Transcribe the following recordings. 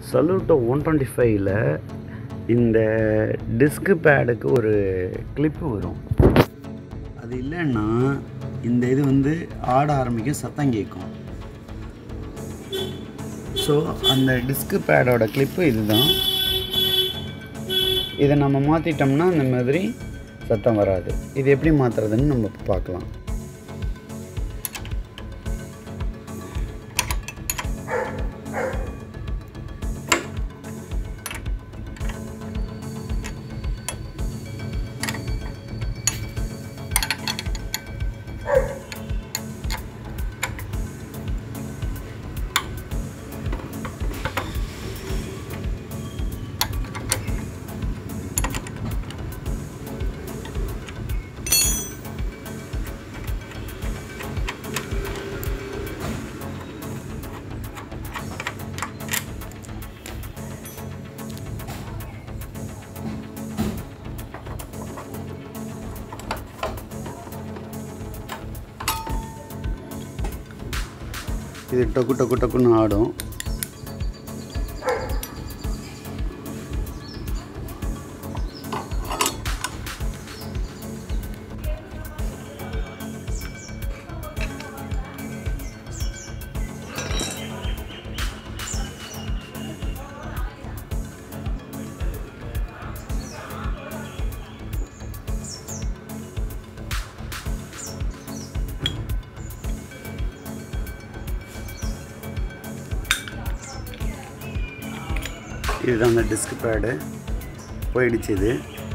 Saluto one twenty ஃபைவ்ல இந்த disc பேடுக்கு ஒரு கிளிப்பு வரும் அது இல்லைன்னா இந்த இது வந்து ஆட ஆரம்பிக்கும் சத்தம் கேட்கும் ஸோ அந்த டிஸ்க்கு பேடோட கிளிப்பு இதுதான் இதை நம்ம மாற்றிட்டோம்னா அந்த மாதிரி சத்தம் வராது இது எப்படி மாற்றுறதுன்னு நம்ம இப்ப பார்க்கலாம் இது டொக்கு டொக்கு டொக்குன்னு ஆடும் இதுதான் அந்த டிஸ்க் பேடு போயிடுச்சு இது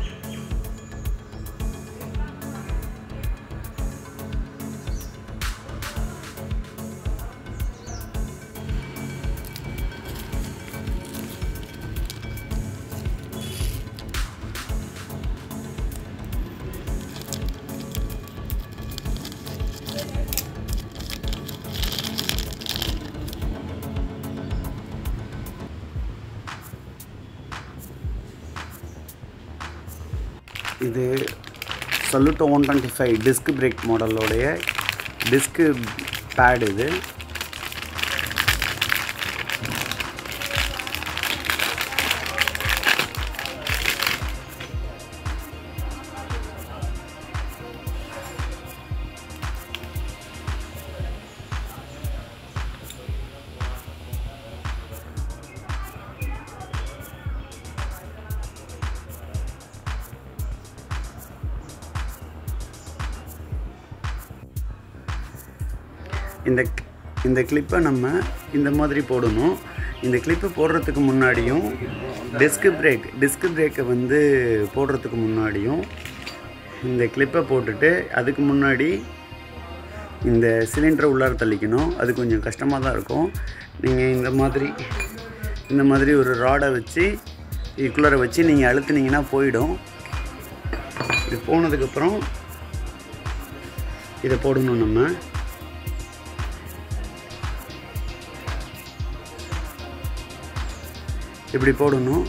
இது Saluto one twenty five disc brake மாடலோடைய டிஸ்க்கு பேட் இது இந்த இந்த கிளிப்பை நம்ம இந்த மாதிரி போடணும் இந்த கிளிப்பு போடுறதுக்கு முன்னாடியும் டிஸ்க் பிரேக் டிஸ்க் பிரேக்கை வந்து போடுறதுக்கு முன்னாடியும் இந்த கிளிப்பை போட்டுட்டு அதுக்கு முன்னாடி இந்த சிலிண்டரை உள்ளார தள்ளிக்கணும் அது கொஞ்சம் கஷ்டமாக தான் இருக்கும் நீங்கள் இந்த மாதிரி இந்த மாதிரி ஒரு ராடை வச்சு இதுக்குள்ளார வச்சு நீங்கள் அழுத்துனீங்கன்னா போயிடும் இது போனதுக்கப்புறம் இதை போடணும் நம்ம இப்படி போடணும்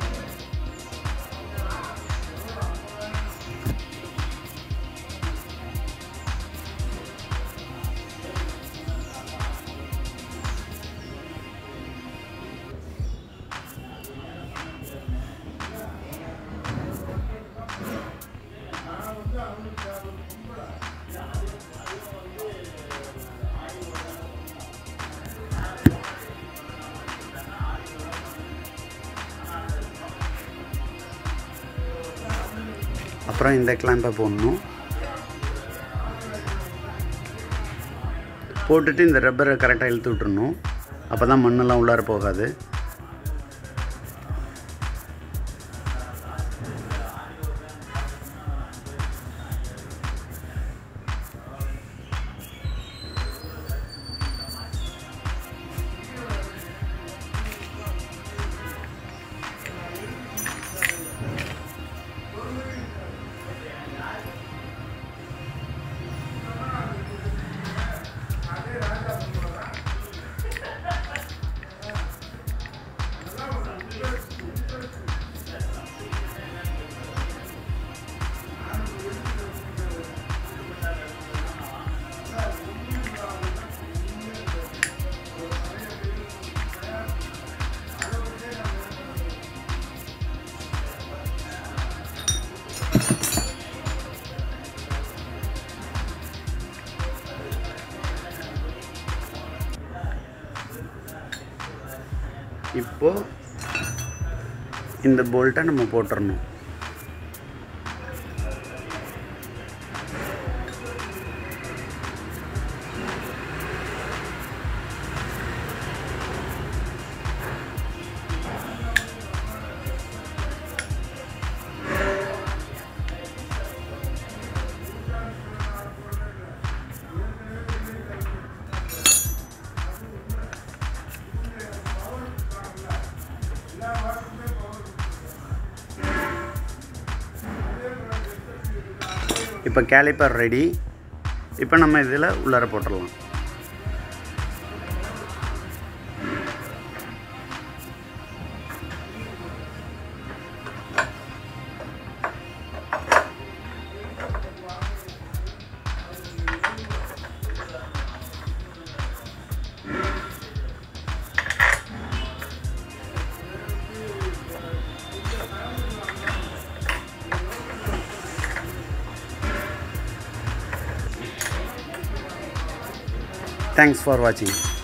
அப்புறம் இந்த கிளாம்பை போடணும் போட்டுட்டு இந்த ரப்பரை கரெக்டாக இழுத்து விட்டுறணும் அப்போ தான் மண்ணெல்லாம் உள்ளார போகாது இப்போது இந்த போல்ட்டை நம்ம போட்டுறணும் இப்போ கேலிப்பர் ரெடி இப்போ நம்ம இதில் உள்ளார போட்டுடலாம் தேங்க்ஸ் ஃபார் வாட்சிங்